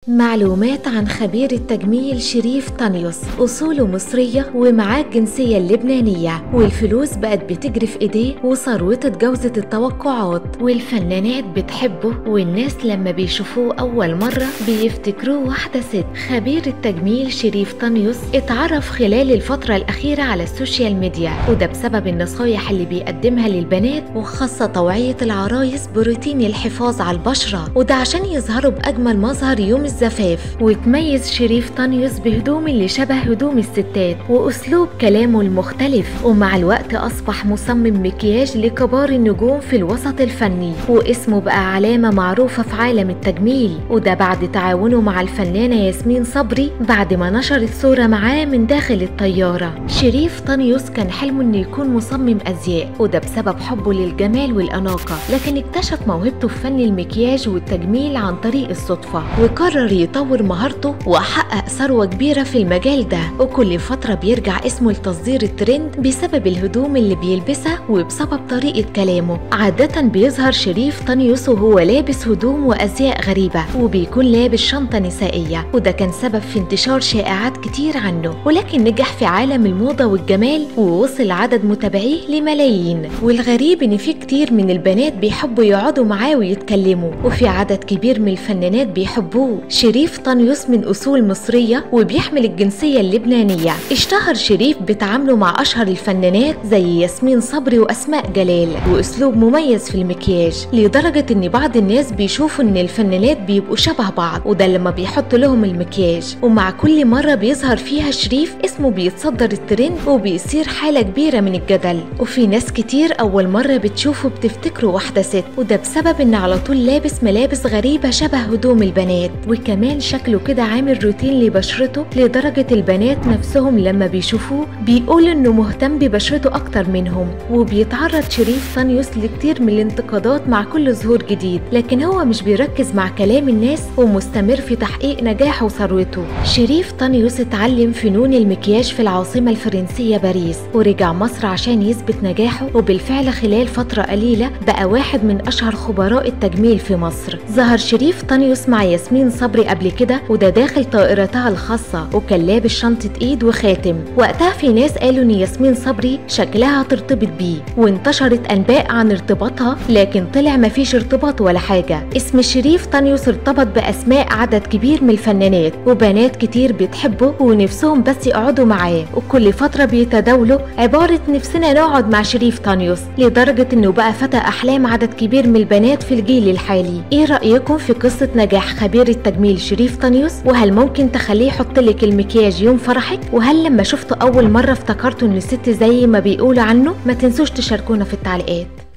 معلومات عن خبير التجميل شريف طانيوس أصوله مصرية ومعاه الجنسية اللبنانية والفلوس بقت بتجري في إيديه وثروته اتجاوزت التوقعات والفنانات بتحبه والناس لما بيشوفوه أول مرة بيفتكروه واحدة ست خبير التجميل شريف طانيوس اتعرف خلال الفترة الأخيرة على السوشيال ميديا وده بسبب النصايح اللي بيقدمها للبنات وخاصة توعية العرايس بروتين الحفاظ على البشرة وده عشان يظهروا بأجمل مظهر يوم الزفاف وتميز شريف طانيوس بهدوم اللي شبه هدوم الستات وأسلوب كلامه المختلف ومع الوقت أصبح مصمم مكياج لكبار النجوم في الوسط الفني واسمه بقى علامة معروفة في عالم التجميل وده بعد تعاونه مع الفنانة ياسمين صبري بعد ما نشرت صورة معاه من داخل الطيارة شريف طانيوس كان حلمه انه يكون مصمم أزياء وده بسبب حبه للجمال والأناقة لكن اكتشف موهبته في فن المكياج والتجميل عن طريق الصدفة وقرر يطور مهارته وحقق ثروة كبيرة في المجال ده وكل فترة بيرجع اسمه لتصدير الترند بسبب الهدوم اللي بيلبسها وبسبب طريقة كلامه عادة بيظهر شريف طانيوس وهو لابس هدوم وأزياء غريبة وبيكون لابس شنطة نسائية وده كان سبب في انتشار شائعات كتير عنه ولكن نجح في عالم الموضة والجمال ووصل عدد متابعيه لملايين والغريب ان في كتير من البنات بيحبوا يقعدوا معاه ويتكلموا وفي عدد كبير من الفنانات بيحبوه شريف طانيوس من أصول مصرية وبيحمل الجنسية اللبنانية اشتهر شريف بتعامله مع أشهر الفنانات زي ياسمين صبري وأسماء جلال وأسلوب مميز في المكياج لدرجة إن بعض الناس بيشوفوا إن الفنانات بيبقوا شبه بعض وده لما بيحطوا لهم المكياج ومع كل مرة بيظهر فيها شريف اسمه بيتصدر الترند وبيصير حالة كبيرة من الجدل وفي ناس كتير أول مرة بتشوفه بتفتكره واحدة ست وده بسبب إن على طول لابس ملابس غريبة شبه هدوم البنات وكمان شكله كده عامل روتين لبشرته لدرجة البنات نفسهم لما بيشوفوه بيقولوا إنه مهتم ببشرته أكتر منهم وبيتعرض شريف طانيوس لكتير من الانتقادات مع كل ظهور جديد لكن هو مش بيركز مع كلام الناس ومستمر في تحقيق نجاحه وثروته شريف طانيوس اتعلم فنون المكياج في العاصمة الفرنسية باريس ورجع مصر عشان يثبت نجاحه وبالفعل خلال فترة قليلة بقى واحد من أشهر خبراء التجميل في مصر ظهر شريف طانيوس مع ياسمين صبري قبل كده وده داخل طائرتها الخاصة وكان لابس شنطة ايد وخاتم وقتها في ناس قالوا ان ياسمين صبري شكلها ترتبط بيه وانتشرت انباء عن ارتباطها لكن طلع مفيش ارتباط ولا حاجة اسم شريف طانيوس ارتبط باسماء عدد كبير من الفنانات وبنات كتير بتحبه ونفسهم بس يقعدوا معاه وكل فترة بيتداولوا عبارة نفسنا نقعد مع شريف طانيوس لدرجة انه بقى فتى احلام عدد كبير من البنات في الجيل الحالي ايه رأيكم في قصة نجاح خبير التجميل شريف طانيوس وهل ممكن تخليه يحط لك المكياج يوم فرحك وهل لما شفته اول مرة افتكرته انه ست زي ما بيقولوا عنه ما تنسوش تشاركونا في التعليقات